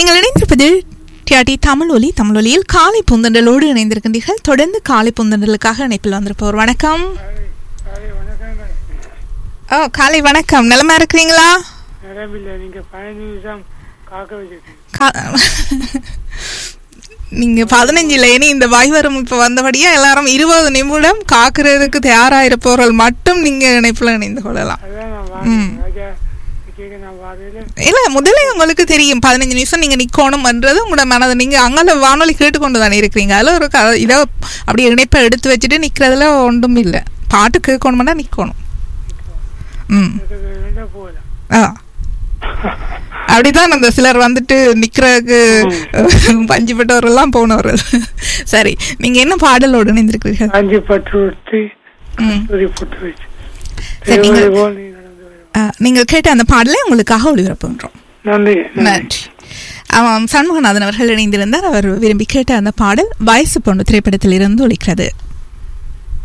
நீங்கள் இணைந்திருப்பது டிஆர்டி தமிழ் ஒலி தமிழ் ஒலியில் காலை புந்தண்டலோடு இணைந்திருக்கின்றீர்கள் தொடர்ந்து காலை புந்தண்டலுக்காக இணைப்பில் வந்திருப்பவர் வணக்கம் ஓ காலை வணக்கம் நலமா இருக்கிறீங்களா நிலமில்லை நீங்க பதினஞ்சு நிமிஷம் காக்க வச்சிருக்கீங்க கா- நீங்க பதினஞ்சுல இனி இந்த வாய்வரம் இப்ப வந்தபடியா எல்லாரும் இருபது நிமிடம் காக்குறதுக்கு தயாரா இருப்பவர்கள் மட்டும் நீங்க இணைப்புல இணைந்து கொள்ளலாம் அதான் நான் வாங்க ராஜா கேட்க நான் வாரையில இல்ல முதல்ல உங்களுக்கு தெரியும் பதினஞ்சு நிமிஷம் நீங்க நிக்கணும்ன்றது உங்களோட மனது நீங்க அங்கே வானொலி கேட்டுக்கொண்டு தானே இருக்கிறீங்க அதுல ஒரு க- இதோ அப்படியே இணைப்பை எடுத்து வச்சுட்டு நிக்கிறதுல ஒன்றும் இல்ல பாட்டு கேட்கணும்னா நிக்கணும் ம் வேண்டா போகலாம் ஆ அப்படிதான் அந்த சிலர் வந்துட்டு நிக்கிறதுக்கு பஞ்சுப்பட்டவரெல்லாம் போனவர்கள் சரி நீங்க என்ன பாடலோடு இணைந்திருக்கிறீர்கள் காஞ்சி பற்று உடுத்தி ம் துரி புட்டு வச்சு சரி, நீங்க- தேவதை போல் நீ நடந்து வரும் ஆ, நீங்கள் கேட்ட அந்த பாடலை உங்களுக்காக ஒளிபரப்புகின்றோம் நன்றி நன்றி ஆமாம் சண்முகநாதன் அவர்கள் இணைந்திருந்தார் அவர் விரும்பி கேட்ட அந்த பாடல் வயசு பொண்ணு திரைப்படத்தில் இருந்து ஒலிக்கிறது